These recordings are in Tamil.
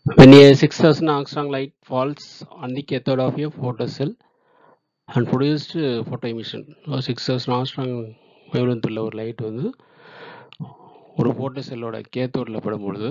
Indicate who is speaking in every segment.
Speaker 1: When a 6000 Armstrong light falls on the cathode of a photocell and produced uh, photo emission, ஒரு 6000 Armstrong wavelength உள்ள ஒரு லைட் வந்து ஒரு போட்டோ செல்லோட கேத்தோடில் படும்பொழுது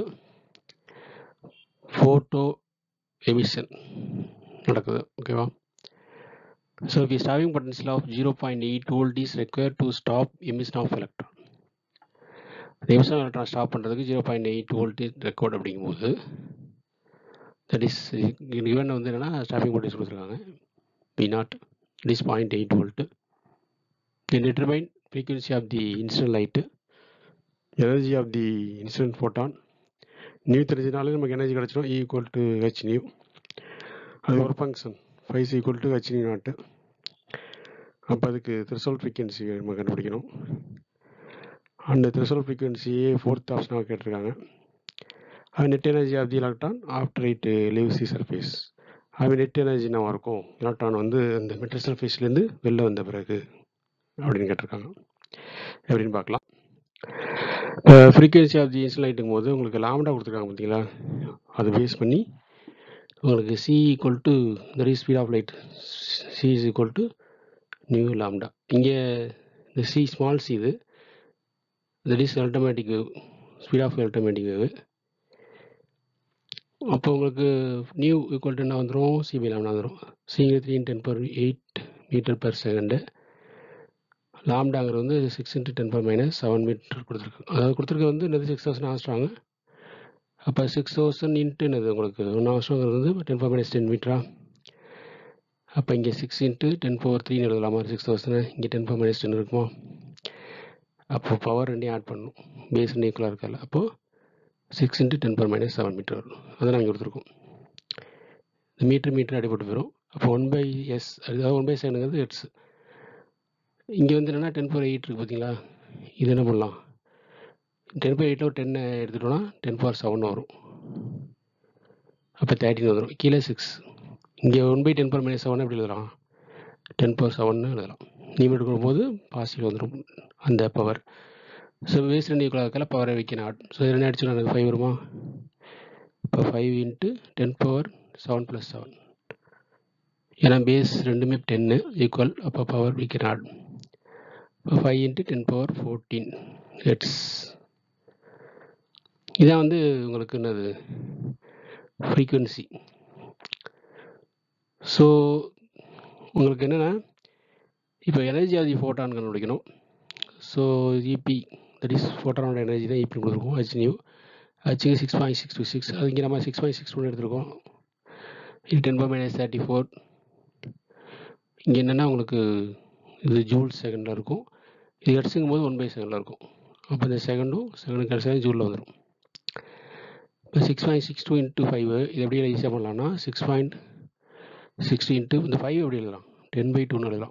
Speaker 1: ஃபோட்டோ எமிஷன் நடக்குது ஓகேவா so we stopping potential of zero point eight volt is require to stop emission of electron அந்த எமிஷன் எலக்ட்ரான் ஸ்டாப் பண்ணுறதுக்கு zero point eight volt record அப்படிங்கும்போது தட் இஸ் கிவன் வந்து என்னென்னா ஸ்டாப்பிங் வோல்டேஜ் கொடுத்துருக்காங்க P naught it is point eight volt then determine frequency of the incident light energy of the incident photon nu தெரிஞ்சதுனாலே நமக்கு எனர்ஜி கிடச்சிடும் ஈக்குவல் டு ஹெச் நியூ அது ஒரு function phi's equal to H nu naught அப்போ அதுக்கு த்ரிசோல் ஃப்ரீக்வன்சி நம்ம கண்டுபிடிக்கணும் அந்த த்ரிசோல் ஃப்ரீக்வன்சியே ஃபோர்த் ஆப்ஷனாக கேட்டிருக்காங்க அது net energy of the electron after it leaves the surface அது நெட் எனர்ஜி நம்ம இருக்கும் எலக்ட்ரான் வந்து அந்த மெட்டல் சர்ஃபேஸ்லேருந்து வெளில வந்த பிறகு அப்படின்னு கேட்டிருக்காங்க எப்படின்னு பார்க்கலாம் ஃப்ரீக்வன்சி ஆஃப் தி இன்சுலைட்டுங்கும் போது உங்களுக்கு லாம்டா கொடுத்துருக்காங்க பார்த்தீங்களா அதை பேஸ் பண்ணி உங்களுக்கு C equal to that is speed of light C is equal to nu lambda இங்கே இந்த சி ஸ்மால் சி இது that is electromagnetic wave speed of electromagnetic wave அப்போ உங்களுக்கு நியூ ஈக்குவல் டு என்ன வந்துடும் சிபி லாம்டா வந்துடும் சிங்க three ten per eight meter per second லாம்டாங்கிறது வந்து six into ten per minus seven meter கொடுத்துருக்கு அதாவது கொடுத்துருக்க வந்து என்னது சிக்ஸ் தௌசண்ட் ஆஸ்ட்ராங்க அப்போ சிக்ஸ் தௌசண்ட் இன்ட்டு என்னது உங்களுக்கு ஒன் ஆஸ்ட்ராங்கிறது வந்து டென் பர் மைனஸ் டென் மீட்டரா அப்போ இங்கே சிக்ஸ் இன்ட்டு டென் பவர் த்ரீன்னு எழுதலாமா சிக்ஸ் தௌசண்ட் இங்கே டென் பவர் மைனஸ் டென் இருக்குமா அப்போ பவர் ரெண்டையும் ஆட் பண்ணணும் பேஸ் ரெண்டு ஈக்குவலாக இருக்கல அப்போது six into ten per minus seven meter வரும் அதை நாங்கள் கொடுத்துருக்கோம் இந்த மீட்ரு மீட்டர் அடிபட்டு போயிடும் அப்போ ஒன் பை எஸ் அதாவது ஒன் பை செவனுங்கிறது எட்ஸ் இங்கே வந்து என்னென்னா டென் பவர் எயிட் இருக்குது பார்த்தீங்களா இது என்ன பண்ணலாம் டென் பவர் எயிட்டில் ஒரு டென்னை எடுத்துட்டோம்னா டென் பவர் செவன் வரும் அப்போ தேர்ட்டின் வந்துடும் கீழே சிக்ஸ் இங்கே one by ten power minus seven எப்படி எழுதலாம் டென் பவர் செவன்னு எழுதலாம் நீமெண்ட் கொடுக்கும்போது பாசிட்டிவ் வந்துடும் அந்த பவர் ஸோ வேஸ்ட் ரெண்டு ஈக்குவலாக இருக்கல பவரை வைக்க நாட் ஸோ என்ன அடிச்சு எனக்கு ஃபைவ் வருமா இப்போ five into ten power seven plus seven ஏன்னா பேஸ் ரெண்டுமே டென்னு ஈக்குவல் அப்போ பவர் விக்க நாட் இப்போ five into ten power fourteen hertz இதான் வந்து உங்களுக்கு என்னது ஃப்ரீக்குவன்சி ஸோ உங்களுக்கு என்னென்னா இப்போ எனர்ஜி ஆஃப் தி ஃபோட்டான் கண்டுபிடிக்கணும் ஸோ இபி தட் இஸ் ஃபோட்டானோட எனர்ஜி தான் இபி கொடுத்துருக்கோம் ஹெச் நியூ ஹெச்சுக்கு six point six two six அது இங்கே நம்ம சிக்ஸ் பாயிண்ட் சிக்ஸ் டூ எடுத்துருக்கோம் இது ten by minus thirty four இங்கே என்னென்னா உங்களுக்கு இது ஜூல் செகண்டில் இருக்கும் இது ஹெட்ஸுங்கும் போது ஒன் பை செகண்டில் இருக்கும் அப்போ இந்த செகண்டும் செகண்ட் கடைசியாக ஜூலில் வந்துடும் இப்போ six point six two into five இது எப்படி ஈஸியாக பண்ணலாம்னா சிக்ஸ் பாயிண்ட் சிக்ஸ்டி இன்ட்டு இந்த ஃபைவ் எப்படி எழுதலாம் டென் பை டூன்னு எழுதலாம்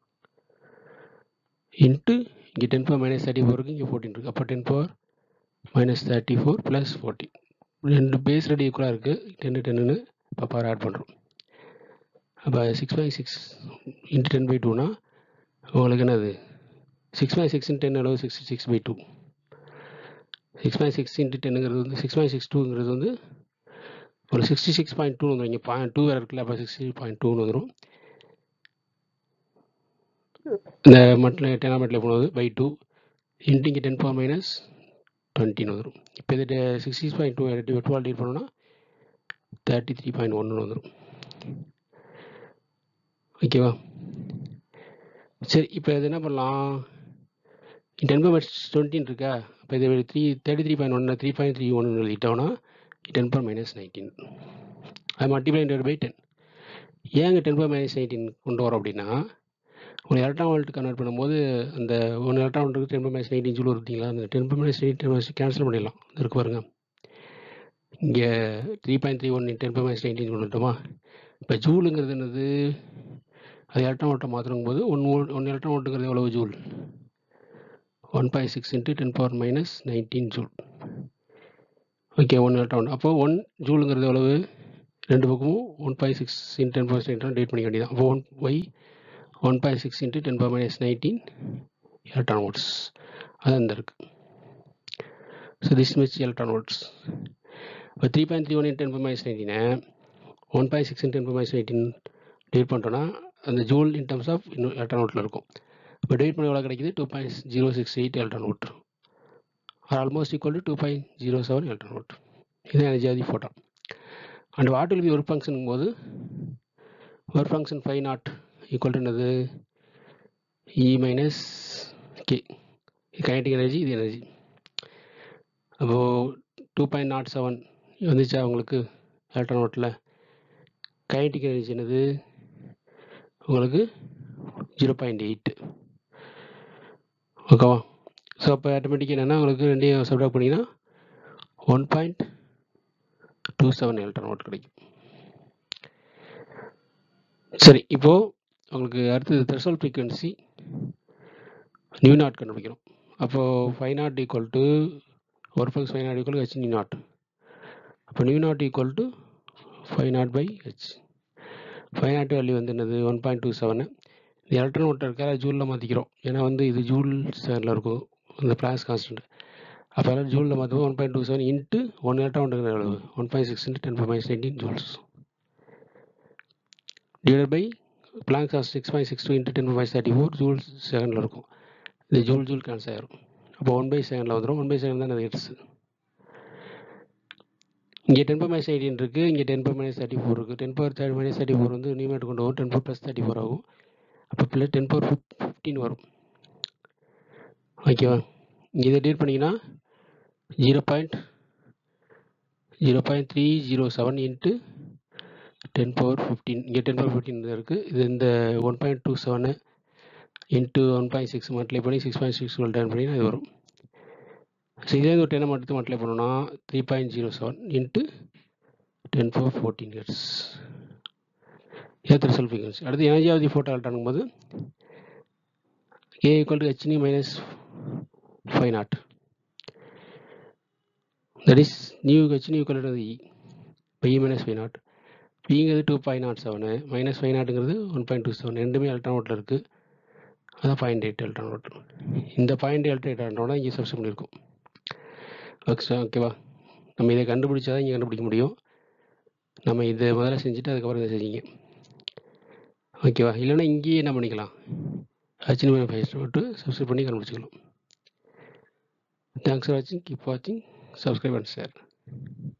Speaker 1: இன்ட்டு இங்கே டென் பவர் மைனஸ் தேர்ட்டி ஃபோருக்கு இங்கே ஃபோர்டீன் இருக்குது அப்போ ten power minus thirty four plus fourteen ரெண்டு பேஸ் ரெடி ஈக்குவலாக இருக்குது டென்னு டென்னு இப்போ பவர் ஆட் பண்ணுறோம் அப்போ six by six into ten by டூனா உங்களுக்கு என்னது six by six into ten அளவு sixty six by two six point six into டென்னுங்கிறது வந்து சிக்ஸ் பாயிண்ட் சிக்ஸ் டூங்கிறது வந்து ஒரு சிக்ஸ்டி சிக்ஸ் பாயிண்ட் டூ வந்துடும் இங்கே பாயிண்ட் டூ வேறு இருக்குல்ல அப்போ சிக்ஸ்டி பாயிண்ட் டூன்னு வந்துடும் இந்த மட்டில் டெனாம் மட்டில் போனது பை டூ இன்ட்டு இங்கே டென் பவர் மைனஸ் டுவெண்ட்டின்னு வந்துடும் இப்போ இது சிக்ஸ்டி பாயிண்ட் டூ டுவெல் டீட் பண்ணோன்னா தேர்ட்டி த்ரீ பாயிண்ட் ஒன்று வந்துடும் ஓகேவா சரி இப்போ இது என்ன பண்ணலாம் டென் பவர் மைனஸ் டுவெண்ட்டின் இருக்கா இப்போ இது த்ரீ தேர்ட்டி த்ரீ பாயிண்ட் ஒன்று த்ரீ பாயிண்ட் த்ரீ ஒன்று எழுதிட்டோம்னா டென் பவர் மைனஸ் நைன்டீன் அது மல்டிப்ளை டிவைட் பை டென் ஏங்க டென் பவர் மைனஸ் நைன்டீன் கொண்டு வரோம் அப்படின்னா ஒரு எலக்ட்ரான் வோல்ட் கன்வெர்ட் பண்ணும்போது அந்த ஒன்று எலக்ட்ரான் வோல்ட்டுக்கு ten power minus nineteen joule பார்த்தீங்களா அந்த ten power minus nineteen cancel பண்ணிடலாம் இருக்கு பாருங்க இங்கே three point three one ten power minus nineteen பண்ணிட்டோமா இப்போ ஜூலுங்கிறது என்னது அது எலக்ட்ரான் வோல்ட்டை மாற்றணும் போது ஒன் வோல்ட் ஒன் எலக்ட்ரான் வோல்ட்டுங்கிறது எவ்வளவு joule one point six into ten power minus nineteen joule okay one electron அப்போது ஒன் ஜூலுங்கிறது எவ்வளவு ரெண்டு பக்கமும் one point six into ten power nineteen date பண்ணிக்க வேண்டியதான் அப்போ one Y one point six into ten power minus nineteen electron volts அது அந்த இருக்குது so this much electron volts இப்போ three point three one in ten minus நைன்டீனை one point six in ten minus eighteen divide பண்ணிட்டோன்னா அந்த ஜூல் இன் டர்ம்ஸ் ஆஃப் இன்னும் எலக்ட்ரான் வோல்ட்டில் இருக்கும் இப்போ டிவைட் பண்ணி எவ்வளோ கிடைக்குது two point zero six eight electron volt are almost equal to two point zero seven electron volt இது energy of the photon and what will be work function போது work function five naught equal to என்னது இ மைனஸ் கே இது கைனட்டிக் எனர்ஜி இது எனர்ஜி அப்போது டூ பாயிண்ட் நாட் செவன் வந்துச்சா உங்களுக்கு எலக்ட்ரான் வோல்ட்டில் கைனட்டிக் எனர்ஜி என்னது உங்களுக்கு ஜீரோ பாயிண்ட் எயிட்டு ஓகேவா ஸோ அப்போ ஆட்டோமேட்டிக் என்னென்னா உங்களுக்கு ரெண்டையும் சப்டாக் பண்ணிங்கன்னா one point two seven electron volt கிடைக்கும் சரி இப்போது உங்களுக்கு அடுத்தது த்ரெஷோல் ஃப்ரீக்வன்சி நியூ நாட் கண்டுபிடிக்கணும் அப்போது five naught equal to work function five naught equal H nu naught அப்போ nu naught equal to five naught by H five naught value வந்து என்னது ஒன் பாயிண்ட் டூ செவனு இந்த எலக்ட்ரான் வோல்ட் இருக்கிற ஜூலில் மாற்றிக்கிறோம் ஏன்னா வந்து இது ஜூல் செகண்டில் இருக்கும் இந்த பிளாஸ் கான்ஸ்டன்ட் அப்போ எல்லாம் ஜூலில் மாற்றுவோம் one point two seven into one electron volt எவ்வளவு one point six into ten minus nineteen joules divide by Planck constant six point six two into ten minus thirty four joule செகண்டில் இருக்கும் இது ஜூல் ஜூல் கேன்சல் ஆயிரும் அப்போ ஒன் பை செகண்டில் வந்துடும் ஒன் பை செகண்ட் தான் அது ஹெட்ஸ் இங்கே டென் பர் மைனஸ் எயிட்டீன் இருக்குது இங்கே ten per minus thirty four இருக்குது ten power thirty minus thirty four வந்து நியூமேட் கொண்டு வரும் ten power plus thirty four ஆகும் அப்போ பிள்ளை டென் பவர் ஃபிஃப்ட் ஃபிஃப்டீன் வரும் ஓகேவா இங்கே இதை டீட் பண்ணிங்கன்னா zero point zero point three zero seven into ten power fifteen இங்கே டென் பவர் ஃபிஃப்டீன் இருக்குது இது இந்த one point two seven into one point six multiply பண்ணி சிக்ஸ் பாயிண்ட் சிக்ஸ் டென் பண்ணி இது வரும் ஸோ இதே ஒரு டென்னை மட்டும் மல்டிப்ளை பண்ணோன்னா three point zero seven into ten power fourteen hertz ஏற்ற செல் ஃப்ரீக்வன்சி அடுத்து எனர்ஜி ஆஃப் தி ஃபோட்டோ அல்ட்டானும் போது A equal to H nu minus five naught that is nu H nu equal to E by minus five naught பிங்கிறது two point naught seven minus five நாட்டுங்கிறது ஒன் பாயிண்ட் டூ செவன் ரெண்டுமே எலக்ட்ரான் வோட்டில் இருக்குது அதான் பாயிண்ட் எயிட் எலக்ட்ரான் வோட் இந்த பாயிண்ட் எயிட் எலக்ட்ரானோட இங்கே சப்ஸ் பண்ணியிருக்கோம் ஓகே ஓகேவா நம்ம இதை கண்டுபிடிச்சா தான் இங்கே கண்டுபிடிக்க முடியும் நம்ம இதை முதல்ல செஞ்சுட்டு அதுக்கப்புறம் இதை செஞ்சீங்க ஓகேவா இல்லைன்னா இங்கேயே என்ன பண்ணிக்கலாம் ஹச்னி மேலே ஃபைவ் போட்டு சப்ஸ்கிரைப் பண்ணி கண்டுபிடிச்சிக்கலாம் தேங்க்ஸ் ஃபார் வாட்சிங் கீப் வாட்சிங் சப்ஸ்கிரைப் அண்ட் ஷேர்